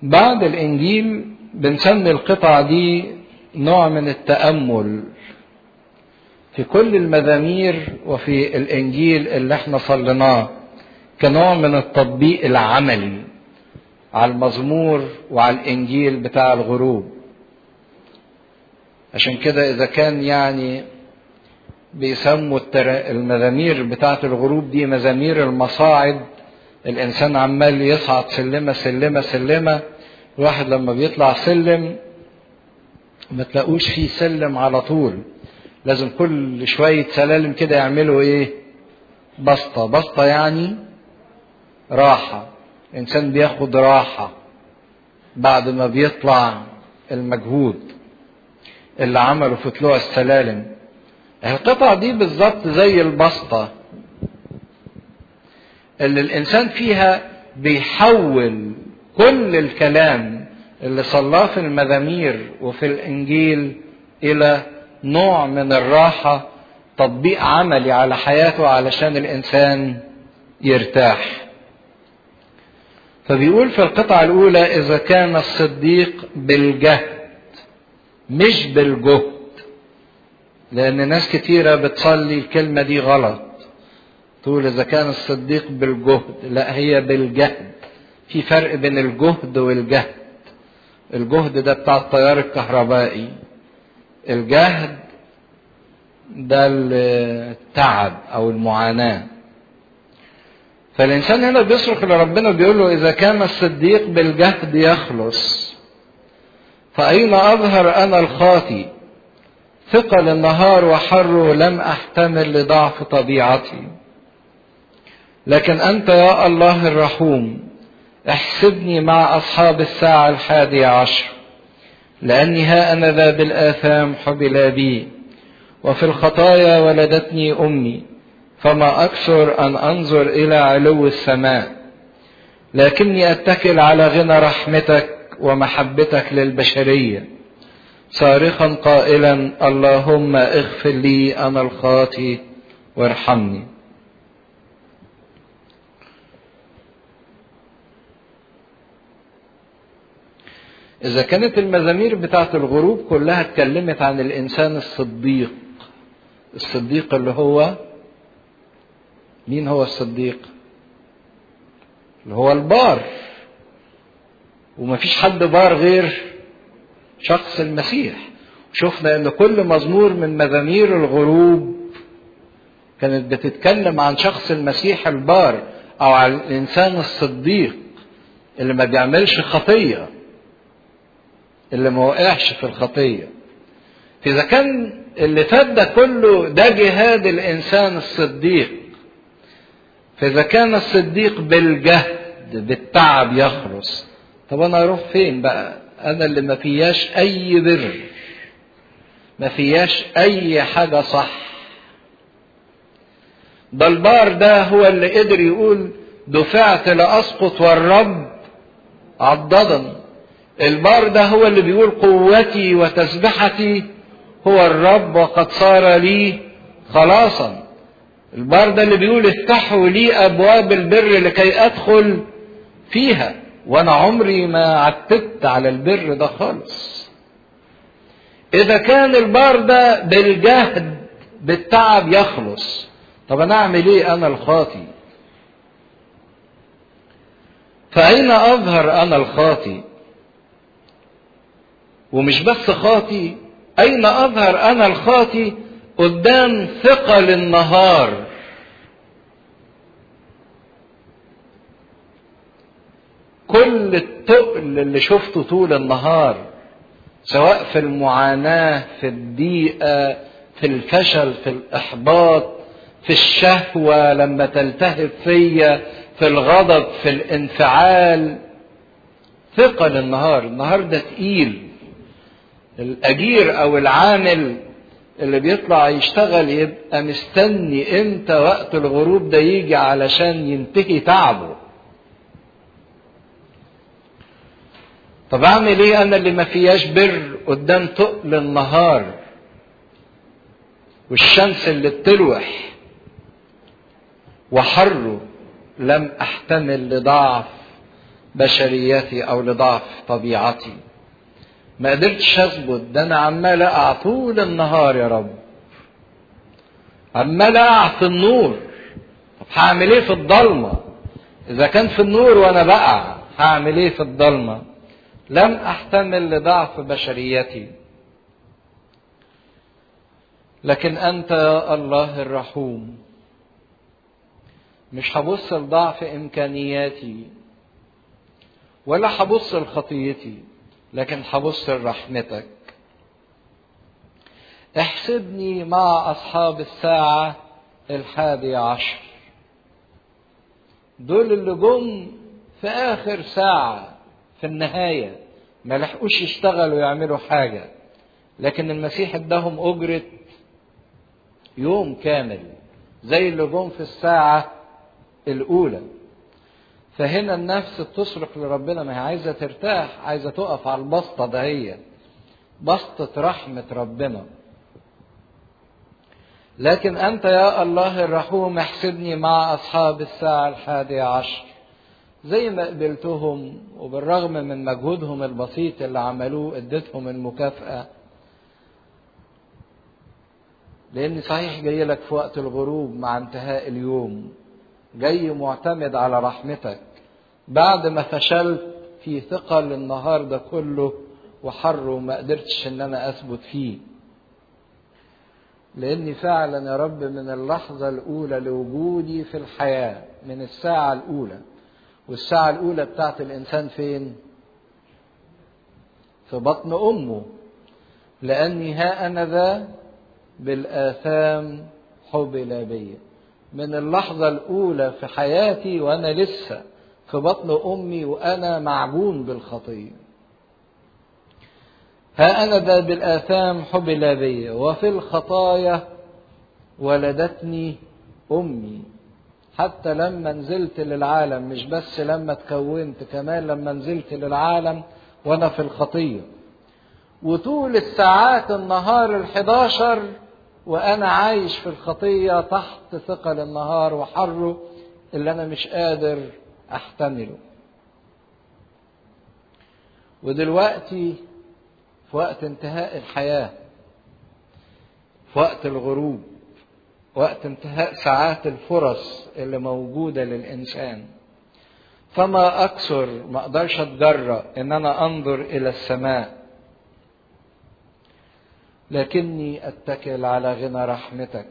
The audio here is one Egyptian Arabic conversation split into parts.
بعد الانجيل بنسمي القطع دي نوع من التامل في كل المزامير وفي الانجيل اللي احنا صليناه كنوع من التطبيق العملي على المزمور وعلى الانجيل بتاع الغروب عشان كده اذا كان يعني بيسموا المزامير بتاعه الغروب دي مزامير المصاعد الانسان عمال يصعد سلمه سلمه سلمه الواحد لما بيطلع سلم ما تلاقوش فيه سلم على طول لازم كل شوية سلالم كده يعملوا ايه بسطة بسطة يعني راحة الإنسان بياخد راحة بعد ما بيطلع المجهود اللي عمله في طلوع السلالم القطع دي بالظبط زي البسطة اللي الإنسان فيها بيحول كل الكلام اللي صلاه في المزامير وفي الإنجيل إلى نوع من الراحة تطبيق عملي على حياته علشان الإنسان يرتاح فبيقول في القطعة الأولى إذا كان الصديق بالجهد مش بالجهد لأن ناس كتيرة بتصلي الكلمة دي غلط تقول إذا كان الصديق بالجهد لا هي بالجهد في فرق بين الجهد والجهد الجهد ده بتاع التيار الكهربائي الجهد ده التعب او المعاناه فالانسان هنا بيصرخ لربنا بيقول له اذا كان الصديق بالجهد يخلص فاين اظهر انا الخاطي ثقل النهار وحره لم احتمل لضعف طبيعتي لكن انت يا الله الرحوم احسبني مع اصحاب الساعه الحادية عشر لاني ها انا ذا بالاثام حبل بي وفي الخطايا ولدتني امي فما اكثر ان انظر الى علو السماء لكني اتكل على غنى رحمتك ومحبتك للبشريه صارخا قائلا اللهم اغفر لي انا الخاطي وارحمني إذا كانت المزامير بتاعة الغروب كلها اتكلمت عن الإنسان الصديق الصديق اللي هو مين هو الصديق؟ اللي هو البار ومفيش حد بار غير شخص المسيح شفنا ان كل مزمور من مزامير الغروب كانت بتتكلم عن شخص المسيح البار او عن الانسان الصديق اللي ما بيعملش خطيه اللي ما وقعش في الخطيه فاذا كان اللي فات ده كله ده جهاد الانسان الصديق فاذا كان الصديق بالجهد بالتعب يخلص طب انا اروح فين بقى انا اللي ما فياش اي بر ما فياش اي حاجه صح ده البار ده هو اللي قدر يقول دفعت لاسقط والرب عضدني البار ده هو اللي بيقول قوتي وتسبحتي هو الرب وقد صار لي خلاصا البار ده اللي بيقول افتحوا لي ابواب البر لكي ادخل فيها وانا عمري ما عتبت على البر ده خالص اذا كان البار ده بالجهد بالتعب يخلص طب انا اعمل ايه انا الخاطي فاين اظهر انا الخاطي ومش بس خاطي اين اظهر انا الخاطي قدام ثقل النهار كل التقل اللي شفته طول النهار سواء في المعاناة في الضيقة في الفشل في الإحباط في الشهوة لما تلتهب فيا في الغضب في الانفعال ثقل النهار النهار ده تقيل الأجير أو العامل اللي بيطلع يشتغل يبقى مستني امتى وقت الغروب ده يجي علشان ينتهي تعبه طب اعمل ايه انا اللي ما فياش بر قدام تقل النهار والشمس اللي بتلوح وحره لم احتمل لضعف بشريتي او لضعف طبيعتي ما قدرتش اثبت ده انا عمال اقع طول النهار يا رب عمال اقع في النور طب هعمل ايه في الضلمه اذا كان في النور وانا بقع هعمل ايه في الضلمه لم احتمل لضعف بشريتي لكن انت يا الله الرحوم مش هبص لضعف امكانياتي ولا هبص لخطيتي لكن هبص لرحمتك احسبني مع اصحاب الساعه الحادية عشر دول اللي جم في اخر ساعه في النهايه ما لحقوش يشتغلوا يعملوا حاجه لكن المسيح اداهم اجره يوم كامل زي اللي جم في الساعه الاولى فهنا النفس تصرخ لربنا ما هي عايزه ترتاح عايزه تقف على البسطه دهيت بسطه رحمه ربنا لكن انت يا الله الرحوم احسبني مع اصحاب الساعه الحادية عشر زي ما قبلتهم وبالرغم من مجهودهم البسيط اللي عملوه اديتهم المكافاه لاني صحيح جاي لك في وقت الغروب مع انتهاء اليوم جاي معتمد على رحمتك بعد ما فشلت في ثقل النهار ده كله وحر وما قدرتش ان انا اثبت فيه لاني فعلا يا رب من اللحظة الاولى لوجودي في الحياة من الساعة الاولى والساعة الاولى بتاعت الانسان فين في بطن امه لاني ها انا ذا بالاثام حبل بي من اللحظة الأولى في حياتي وأنا لسه في بطن أمي وأنا معجون بالخطية ها أنا ذا بالآثام حبل بي وفي الخطايا ولدتني أمي حتى لما نزلت للعالم مش بس لما تكونت كمان لما نزلت للعالم وأنا في الخطية وطول الساعات النهار الحداشر وأنا عايش في الخطية تحت ثقل النهار وحره اللي أنا مش قادر أحتمله. ودلوقتي في وقت انتهاء الحياة في وقت الغروب وقت انتهاء ساعات الفرص اللي موجودة للإنسان فما أكثر ما أقدرش أتجرأ إن أنا أنظر إلى السماء لكني اتكل على غنى رحمتك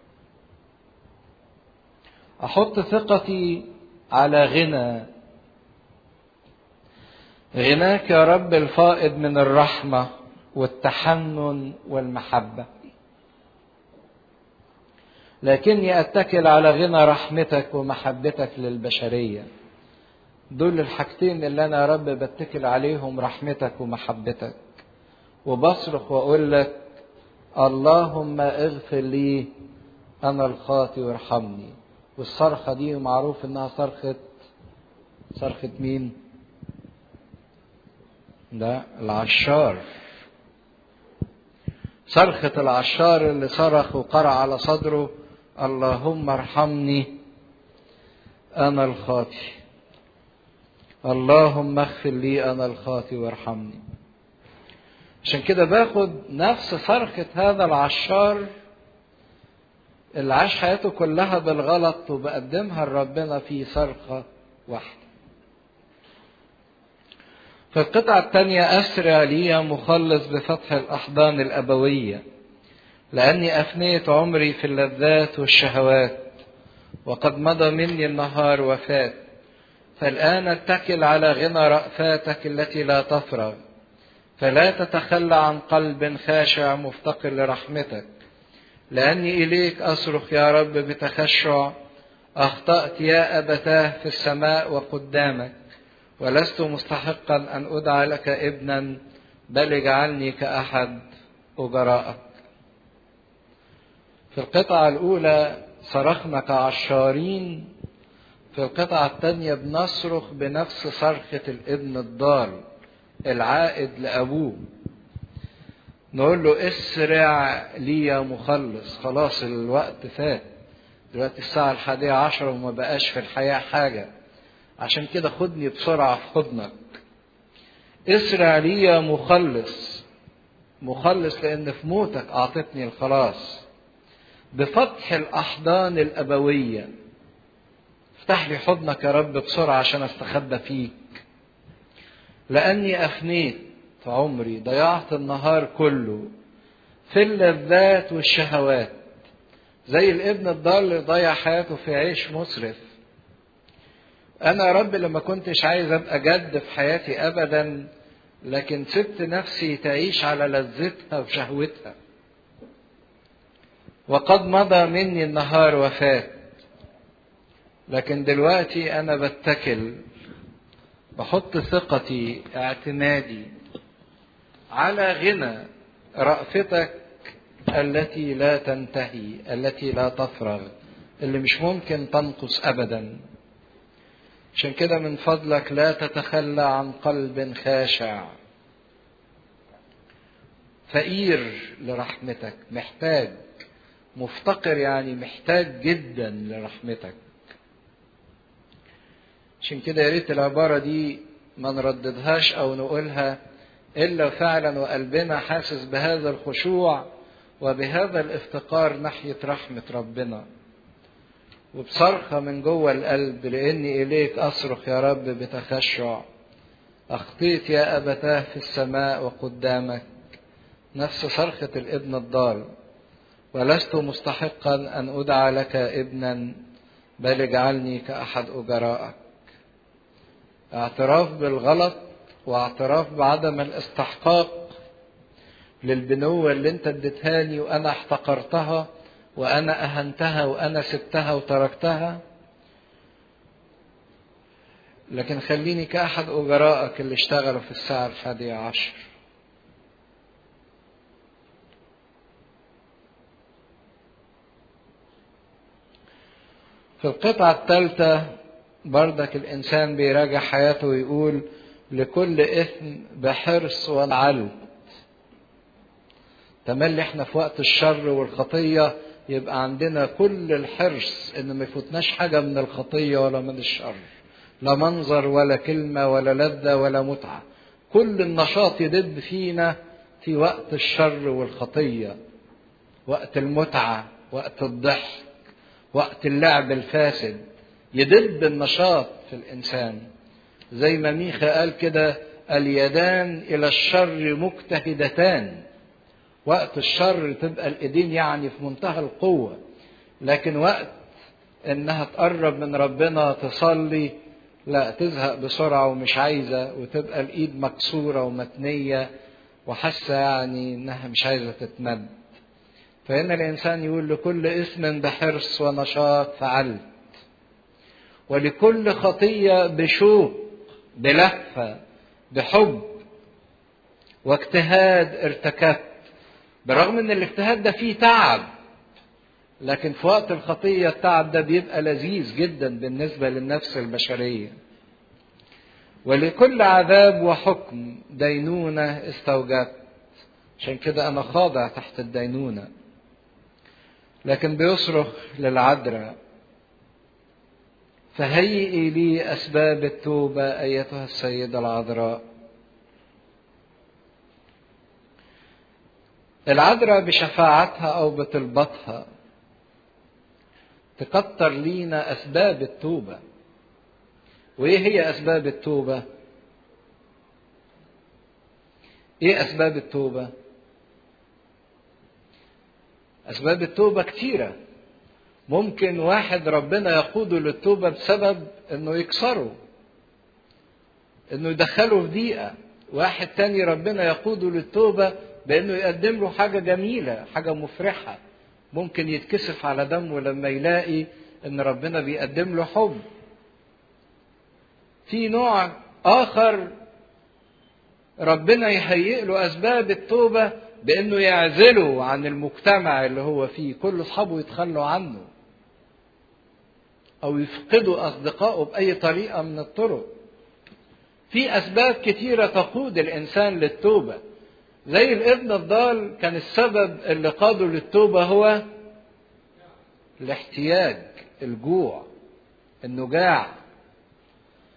احط ثقتي على غنى غناك يا رب الفائض من الرحمه والتحنن والمحبه لكني اتكل على غنى رحمتك ومحبتك للبشريه دول الحاجتين اللي انا يا رب بتكل عليهم رحمتك ومحبتك وبصرخ واقول لك اللهم اغفر لي انا الخاطي وارحمني والصرخه دي معروف انها صرخه صرخه مين ده العشار صرخة العشار اللي صرخ وقرع على صدره اللهم ارحمني أنا الخاطي اللهم اغفر لي أنا الخاطي وارحمني عشان كده باخد نفس صرخة هذا العشار اللي عاش حياته كلها بالغلط وبقدمها لربنا في صرخة واحدة في القطعة الثانية أسرع لي مخلص بفتح الأحضان الأبوية لأني أفنيت عمري في اللذات والشهوات وقد مضى مني النهار وفات فالآن اتكل على غنى رأفاتك التي لا تفرغ فلا تتخلى عن قلب خاشع مفتقر لرحمتك لأني إليك أصرخ يا رب بتخشع أخطأت يا أبتاه في السماء وقدامك ولست مستحقا أن أدعى لك ابنا بل اجعلني كأحد أجرائك في القطعة الأولى صرخنا كعشارين في القطعة الثانية بنصرخ بنفس صرخة الابن الضال العائد لأبوه نقول له اسرع لي يا مخلص خلاص الوقت فات دلوقتي الساعة الحادية عشرة وما بقاش في الحياة حاجة عشان كده خدني بسرعة في حضنك اسرع لي يا مخلص مخلص لأن في موتك أعطتني الخلاص بفتح الأحضان الأبوية افتح لي حضنك يا رب بسرعة عشان استخبى فيك لأني أفنيت عمري ضيعت النهار كله في اللذات والشهوات زي الابن الضال اللي ضيع حياته في عيش مسرف انا يا رب لما كنتش عايز ابقى جد في حياتي ابدا لكن سبت نفسي تعيش على لذتها وشهوتها وقد مضى مني النهار وفات لكن دلوقتي انا بتكل بحط ثقتي اعتمادي على غنى رأفتك التي لا تنتهي التي لا تفرغ اللي مش ممكن تنقص ابدا عشان كده من فضلك لا تتخلى عن قلب خاشع فقير لرحمتك محتاج مفتقر يعني محتاج جدا لرحمتك عشان كده يا ريت العبارة دي ما نرددهاش أو نقولها إلا فعلا وقلبنا حاسس بهذا الخشوع وبهذا الافتقار ناحية رحمة ربنا وبصرخة من جوه القلب لأني إليك أصرخ يا رب بتخشع أخطيت يا أبتاه في السماء وقدامك نفس صرخة الابن الضال ولست مستحقا أن أدعى لك ابنا بل اجعلني كأحد أجرائك اعتراف بالغلط واعتراف بعدم الاستحقاق للبنوة اللي انت اديتهاني وانا احتقرتها وانا اهنتها وانا سبتها وتركتها لكن خليني كأحد أجرائك اللي اشتغلوا في الساعة الحادية عشر في القطعة الثالثة بردك الإنسان بيراجع حياته ويقول لكل إثم بحرص وعلم تملي احنا في وقت الشر والخطية يبقى عندنا كل الحرص ان ما يفوتناش حاجة من الخطية ولا من الشر لا منظر ولا كلمة ولا لذة ولا متعة كل النشاط يدب فينا في وقت الشر والخطية وقت المتعة وقت الضحك وقت اللعب الفاسد يدب النشاط في الإنسان زي ما ميخا قال كده اليدان إلى الشر مجتهدتان وقت الشر تبقى الايدين يعني في منتهى القوة لكن وقت انها تقرب من ربنا تصلي لا تزهق بسرعة ومش عايزة وتبقى الايد مكسورة ومتنية وحاسة يعني انها مش عايزة تتمد فهنا الانسان يقول لكل اسم بحرص ونشاط فعلت ولكل خطية بشوق بلهفة بحب واجتهاد ارتكبت بالرغم ان الاجتهاد ده فيه تعب لكن في وقت الخطية التعب ده بيبقى لذيذ جدا بالنسبة للنفس البشرية ولكل عذاب وحكم دينونة استوجبت عشان كده أنا خاضع تحت الدينونة لكن بيصرخ للعذراء فهيئي لي أسباب التوبة أيتها السيدة العذراء العذراء بشفاعتها او بطلبتها تكتر لينا اسباب التوبه وايه هي اسباب التوبه ايه اسباب التوبه اسباب التوبه كتيره ممكن واحد ربنا يقوده للتوبه بسبب انه يكسره انه يدخله في ضيقه واحد تاني ربنا يقوده للتوبه بانه يقدم له حاجه جميله حاجه مفرحه ممكن يتكسف على دمه لما يلاقي ان ربنا بيقدم له حب في نوع اخر ربنا يهيئ له اسباب التوبه بانه يعزله عن المجتمع اللي هو فيه كل اصحابه يتخلوا عنه او يفقدوا اصدقائه باي طريقه من الطرق في اسباب كثيره تقود الانسان للتوبه زي الابن الضال كان السبب اللي قاده للتوبة هو الاحتياج الجوع النجاع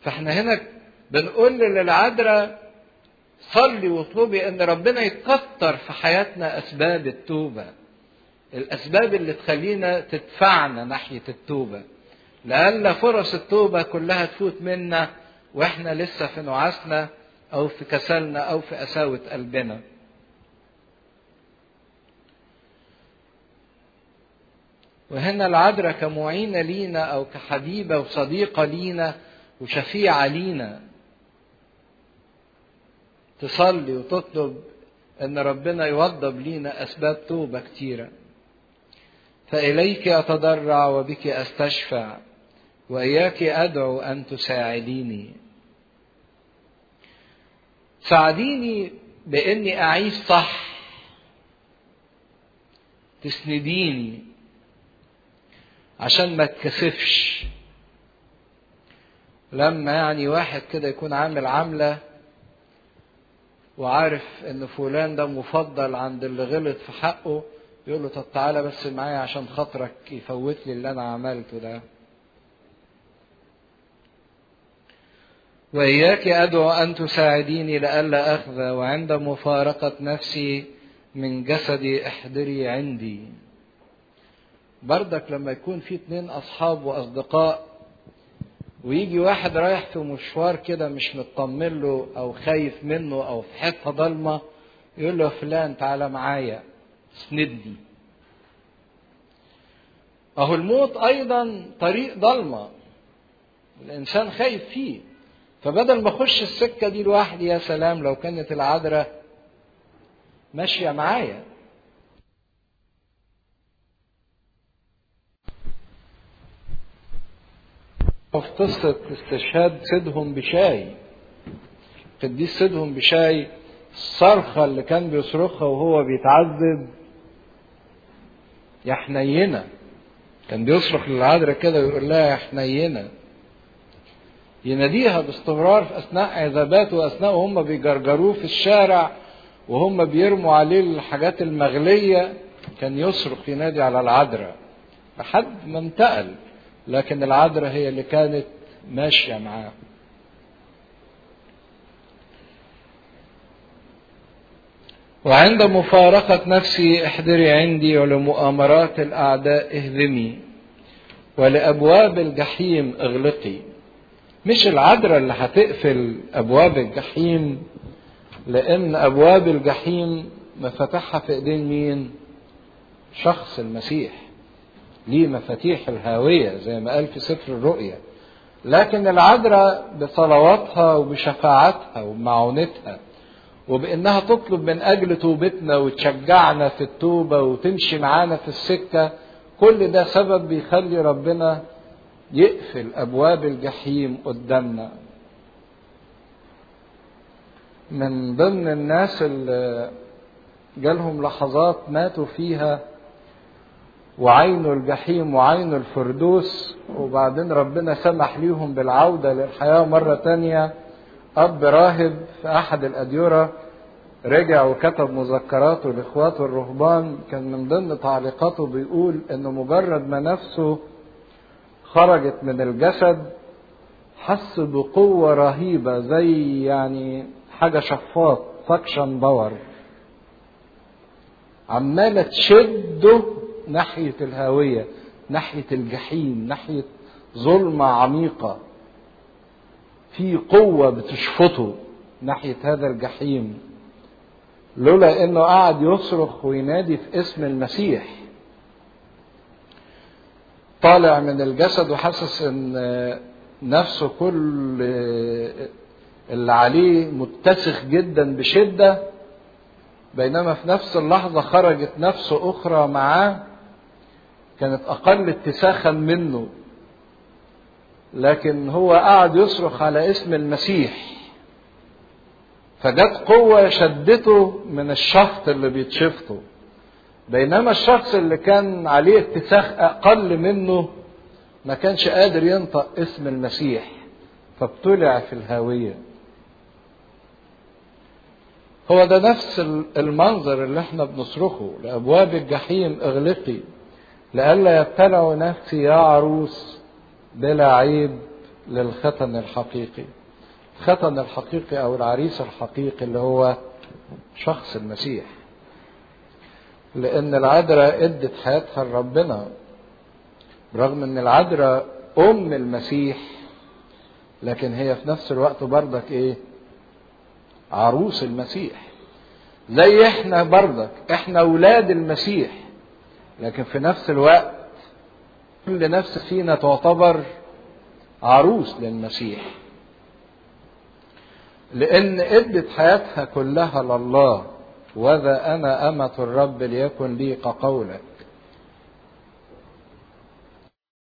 فاحنا هنا بنقول للعذراء صلي واطلبي ان ربنا يكتر في حياتنا اسباب التوبه الاسباب اللي تخلينا تدفعنا ناحيه التوبه لألا فرص التوبه كلها تفوت منا واحنا لسه في نعاسنا او في كسلنا او في قساوه قلبنا وهنا العذراء كمعينة لينا أو كحبيبة وصديقة لينا وشفيعة لينا تصلي وتطلب أن ربنا يوضب لينا أسباب توبة كتيرة فإليك أتضرع وبك أستشفع وإياك أدعو أن تساعديني ساعديني بإني أعيش صح تسنديني عشان ما اتكسفش لما يعني واحد كده يكون عامل عاملة وعارف ان فلان ده مفضل عند اللي غلط في حقه يقول له طب تعالى بس معايا عشان خاطرك يفوت لي اللي انا عملته ده وإياك أدعو أن تساعديني لئلا أخذ وعند مفارقة نفسي من جسدي احضري عندي بردك لما يكون في اتنين اصحاب واصدقاء ويجي واحد رايح في مشوار كده مش مطمن له او خايف منه او في حته ضلمه يقول له فلان تعالى معايا اسندني اهو الموت ايضا طريق ضلمه الانسان خايف فيه فبدل ما اخش السكه دي لوحدي يا سلام لو كانت العذراء ماشيه معايا في قصة استشهاد سيدهم بشاي قديس سيدهم بشاي الصرخة اللي كان بيصرخها وهو بيتعذب يا حنينة كان بيصرخ للعذراء كده ويقول لها يا حنينة يناديها باستمرار في أثناء عذاباته وأثناء وهم بيجرجروه في الشارع وهم بيرموا عليه الحاجات المغلية كان يصرخ ينادي على العذراء لحد ما انتقل لكن العذراء هي اللي كانت ماشية معاه وعند مفارقة نفسي احضري عندي ولمؤامرات الأعداء اهدمي ولأبواب الجحيم اغلقي مش العذراء اللي هتقفل أبواب الجحيم لأن أبواب الجحيم مفاتيحها في إيدين مين؟ شخص المسيح ليه مفاتيح الهاوية زي ما قال في سفر الرؤيا لكن العذراء بصلواتها وبشفاعتها وبمعونتها وبانها تطلب من اجل توبتنا وتشجعنا في التوبه وتمشي معانا في السكه كل ده سبب بيخلي ربنا يقفل ابواب الجحيم قدامنا من ضمن الناس اللي جالهم لحظات ماتوا فيها وعينوا الجحيم وعينوا الفردوس وبعدين ربنا سمح ليهم بالعودة للحياة مرة تانية أب راهب في أحد الأديرة رجع وكتب مذكراته لإخواته الرهبان كان من ضمن تعليقاته بيقول إنه مجرد ما نفسه خرجت من الجسد حس بقوة رهيبة زي يعني حاجة شفاط فاكشن باور عمالة تشده ناحية الهاوية ناحية الجحيم ناحية ظلمة عميقة في قوة بتشفطه ناحية هذا الجحيم لولا انه قعد يصرخ وينادي في اسم المسيح طالع من الجسد وحاسس ان نفسه كل اللي عليه متسخ جدا بشدة بينما في نفس اللحظة خرجت نفس أخرى معاه كانت أقل اتساخا منه لكن هو قعد يصرخ على اسم المسيح فجت قوة شدته من الشفط اللي بيتشفطه بينما الشخص اللي كان عليه اتساخ أقل منه ما كانش قادر ينطق اسم المسيح فابتلع في الهاوية هو ده نفس المنظر اللي احنا بنصرخه لأبواب الجحيم اغلقي لئلا يبتلع نفسي يا عروس بلا عيب للختن الحقيقي الختن الحقيقي او العريس الحقيقي اللي هو شخص المسيح لان العذراء ادت حياتها لربنا رغم ان العذراء ام المسيح لكن هي في نفس الوقت برضك ايه عروس المسيح زي احنا برضك احنا اولاد المسيح لكن في نفس الوقت كل نفس فينا تعتبر عروس للمسيح لان ادت حياتها كلها لله وذا انا امة الرب ليكن لي كقولك